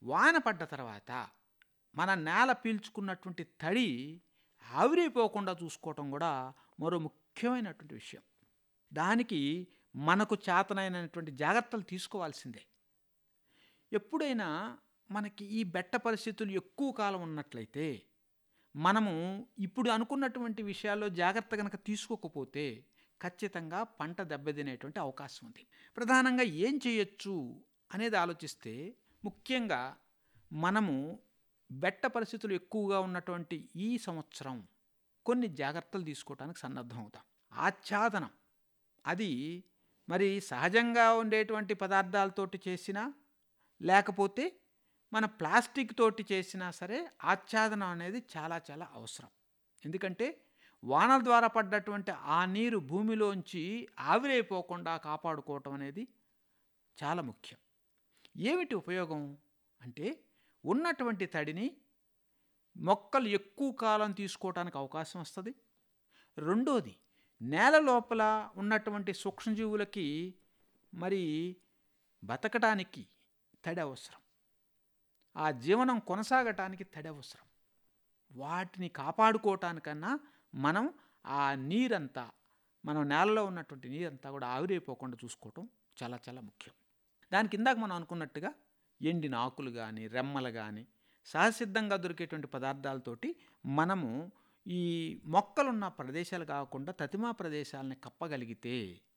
వాన పడ్డ తర్వాత మన నేల పీల్చుకున్నటువంటి తడి ఆవిరైపోకుండా చూసుకోవటం కూడా మరో ముఖ్యమైనటువంటి విషయం దానికి మనకు చేతనైనటువంటి జాగ్రత్తలు తీసుకోవాల్సిందే ఎప్పుడైనా మనకి ఈ బెట్ట పరిస్థితులు ఎక్కువ కాలం ఉన్నట్లయితే మనము ఇప్పుడు అనుకున్నటువంటి విషయాల్లో జాగ్రత్త కనుక తీసుకోకపోతే ఖచ్చితంగా పంట దెబ్బతినేటువంటి అవకాశం ఉంది ప్రధానంగా ఏం చేయొచ్చు అనేది ఆలోచిస్తే ముఖ్యంగా మనము బెట్ట పరిస్థితులు ఎక్కువగా ఉన్నటువంటి ఈ సంవత్సరం కొన్ని జాగ్రత్తలు తీసుకోవడానికి సన్నద్ధం అవుతాం ఆచ్ఛాదనం అది మరి సహజంగా ఉండేటువంటి పదార్థాలతోటి చేసినా లేకపోతే మన ప్లాస్టిక్ తోటి చేసినా సరే ఆచ్ఛాదనం అనేది చాలా చాలా అవసరం ఎందుకంటే వానల ద్వారా పడ్డటువంటి ఆ నీరు భూమిలోంచి ఆవిరైపోకుండా కాపాడుకోవటం అనేది చాలా ముఖ్యం ఏమిటి ఉపయోగం అంటే ఉన్నటువంటి తడిని మొక్కలు ఎక్కువ కాలం తీసుకోవడానికి అవకాశం వస్తుంది రెండోది నేల లోపల ఉన్నటువంటి సూక్ష్మజీవులకి మరి బతకడానికి తడి అవసరం ఆ జీవనం కొనసాగటానికి తడి అవసరం వాటిని కాపాడుకోవటానికన్నా మనం ఆ నీరంతా మనం నేలలో ఉన్నటువంటి నీరంతా కూడా ఆవిరైపోకుండా చూసుకోవటం చాలా చాలా ముఖ్యం దానికి ఇందాక మనం అనుకున్నట్టుగా ఎండిన ఆకులు కానీ రెమ్మలు కానీ సహసిద్ధంగా దొరికేటువంటి పదార్థాలతోటి మనము ఈ మొక్కలున్న ప్రదేశాలు కాకుండా తతిమా ప్రదేశాలని కప్పగలిగితే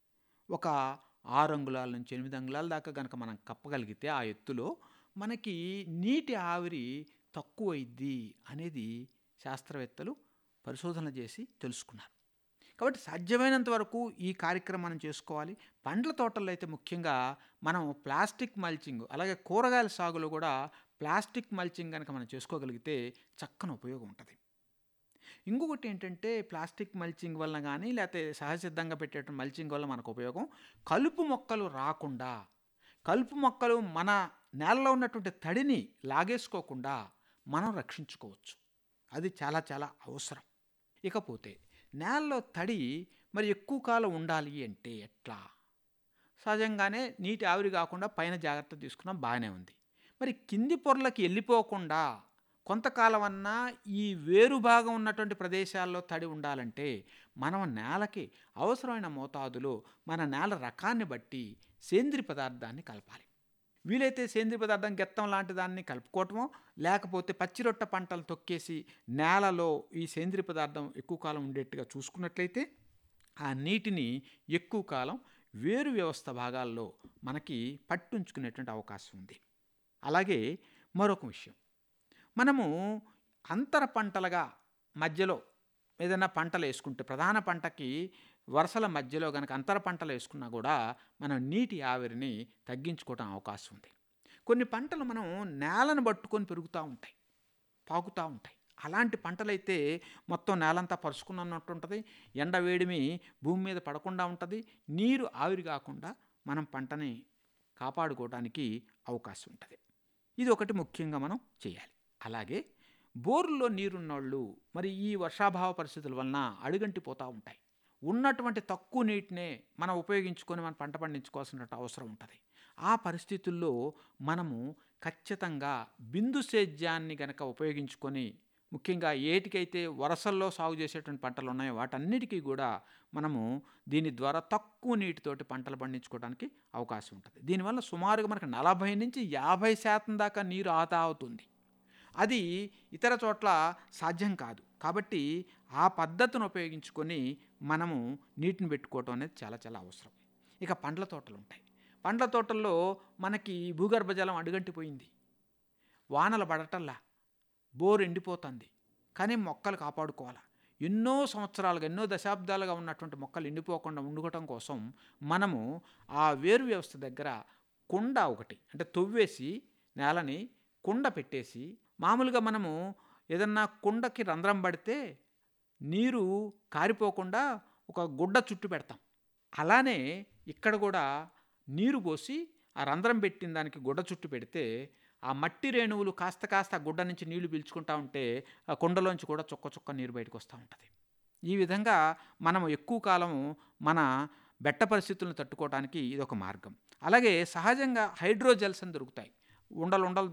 ఒక ఆరు అంగుళాల నుంచి ఎనిమిది అంగుళాల దాకా కనుక మనం కప్పగలిగితే ఆ ఎత్తులో మనకి నీటి ఆవిరి తక్కువైద్ది అనేది శాస్త్రవేత్తలు పరిశోధన చేసి తెలుసుకున్నారు కాబట్టి సాధ్యమైనంత వరకు ఈ కార్యక్రమం మనం చేసుకోవాలి పండ్ల తోటల్లో అయితే ముఖ్యంగా మనం ప్లాస్టిక్ మల్చింగ్ అలాగే కూరగాయల సాగులో కూడా ప్లాస్టిక్ మల్చింగ్ కనుక మనం చేసుకోగలిగితే చక్కని ఉపయోగం ఉంటుంది ఇంకొకటి ఏంటంటే ప్లాస్టిక్ మల్చింగ్ వలన కానీ లేకపోతే సహజసిద్ధంగా పెట్టేటువంటి మల్చింగ్ వల్ల మనకు ఉపయోగం కలుపు మొక్కలు రాకుండా కలుపు మొక్కలు మన నేలలో ఉన్నటువంటి తడిని లాగేసుకోకుండా మనం రక్షించుకోవచ్చు అది చాలా చాలా అవసరం ఇకపోతే నేలలో తడి మరి ఎక్కువ కాలం ఉండాలి అంటే ఎట్లా సహజంగానే నీటి ఆవిరి కాకుండా పైన జాగ్రత్త తీసుకున్నాం బాగానే ఉంది మరి కింది పొరలకి వెళ్ళిపోకుండా కొంతకాలం అన్నా ఈ వేరు భాగం ఉన్నటువంటి ప్రదేశాల్లో తడి ఉండాలంటే మనం నేలకి అవసరమైన మోతాదులో మన నేల రకాన్ని బట్టి సేంద్రియ పదార్థాన్ని కలపాలి వీలైతే సేంద్రియ పదార్థం గెత్తం లాంటి దాన్ని కలుపుకోవటమో లేకపోతే పచ్చిరొట్ట పంటలు తొక్కేసి నేలలో ఈ సేంద్రియ పదార్థం ఎక్కువ కాలం ఉండేట్టుగా చూసుకున్నట్లయితే ఆ నీటిని ఎక్కువ కాలం వేరు వ్యవస్థ భాగాల్లో మనకి పట్టుంచుకునేటువంటి అవకాశం ఉంది అలాగే మరొక విషయం మనము అంతర పంటలుగా మధ్యలో ఏదైనా పంటలు వేసుకుంటే ప్రధాన పంటకి వరుసల మధ్యలో కనుక అంతర పంటలు వేసుకున్నా కూడా మనం నీటి ఆవిరిని తగ్గించుకోవడం అవకాశం ఉంది కొన్ని పంటలు మనం నేలను పట్టుకొని పెరుగుతూ ఉంటాయి పాకుతూ ఉంటాయి అలాంటి పంటలైతే మొత్తం నేలంతా పరుచుకున్నట్టు ఉంటుంది ఎండ వేడిమి భూమి మీద పడకుండా ఉంటుంది నీరు ఆవిరి కాకుండా మనం పంటని కాపాడుకోవడానికి అవకాశం ఉంటుంది ఇది ఒకటి ముఖ్యంగా మనం చేయాలి అలాగే బోర్లో నీరున్నోళ్ళు మరి ఈ వర్షాభావ పరిస్థితుల వలన అడుగంటిపోతూ ఉంటాయి ఉన్నటువంటి తక్కువ నీటినే మనం ఉపయోగించుకొని మనం పంట పండించుకోవాల్సిన అవసరం ఉంటుంది ఆ పరిస్థితుల్లో మనము ఖచ్చితంగా బిందు సేద్యాన్ని గనక ఉపయోగించుకొని ముఖ్యంగా ఏటికైతే వరసల్లో సాగు చేసేటువంటి పంటలు ఉన్నాయో వాటన్నిటికీ కూడా మనము దీని ద్వారా తక్కువ నీటితోటి పంటలు పండించుకోవడానికి అవకాశం ఉంటుంది దీనివల్ల సుమారుగా మనకు నలభై నుంచి యాభై శాతం దాకా నీరు ఆదా అవుతుంది అది ఇతర చోట్ల సాధ్యం కాదు కాబట్టి ఆ పద్ధతిని ఉపయోగించుకొని మనము నీటిని పెట్టుకోవటం అనేది చాలా చాలా అవసరం ఇక పండ్ల తోటలు ఉంటాయి పండ్ల తోటల్లో మనకి భూగర్భ జలం అడుగంటిపోయింది వానలు పడటల్లా బోర్ ఎండిపోతుంది కానీ మొక్కలు కాపాడుకోవాలి ఎన్నో సంవత్సరాలుగా ఎన్నో దశాబ్దాలుగా ఉన్నటువంటి మొక్కలు ఎండిపోకుండా ఉండుకోవటం కోసం మనము ఆ వేరు వ్యవస్థ దగ్గర కుండ ఒకటి అంటే తవ్వేసి నేలని కుండ పెట్టేసి మామూలుగా మనము ఏదన్నా కుండకి రంధ్రం పడితే నీరు కారిపోకుండా ఒక గుడ్డ చుట్టు పెడతాం అలానే ఇక్కడ కూడా నీరు పోసి ఆ రంధ్రం పెట్టిన దానికి గుడ్డ చుట్టు పెడితే ఆ మట్టి రేణువులు కాస్త కాస్త ఆ గుడ్డ నుంచి నీళ్లు పీల్చుకుంటా ఉంటే ఆ కుండలోంచి కూడా చుక్క చుక్క నీరు బయటకు వస్తూ ఉంటుంది ఈ విధంగా మనం ఎక్కువ కాలం మన బెట్ట పరిస్థితులను తట్టుకోవడానికి ఇది ఒక మార్గం అలాగే సహజంగా హైడ్రోజెల్స్ అని దొరుకుతాయి ఉండలు ఉండలు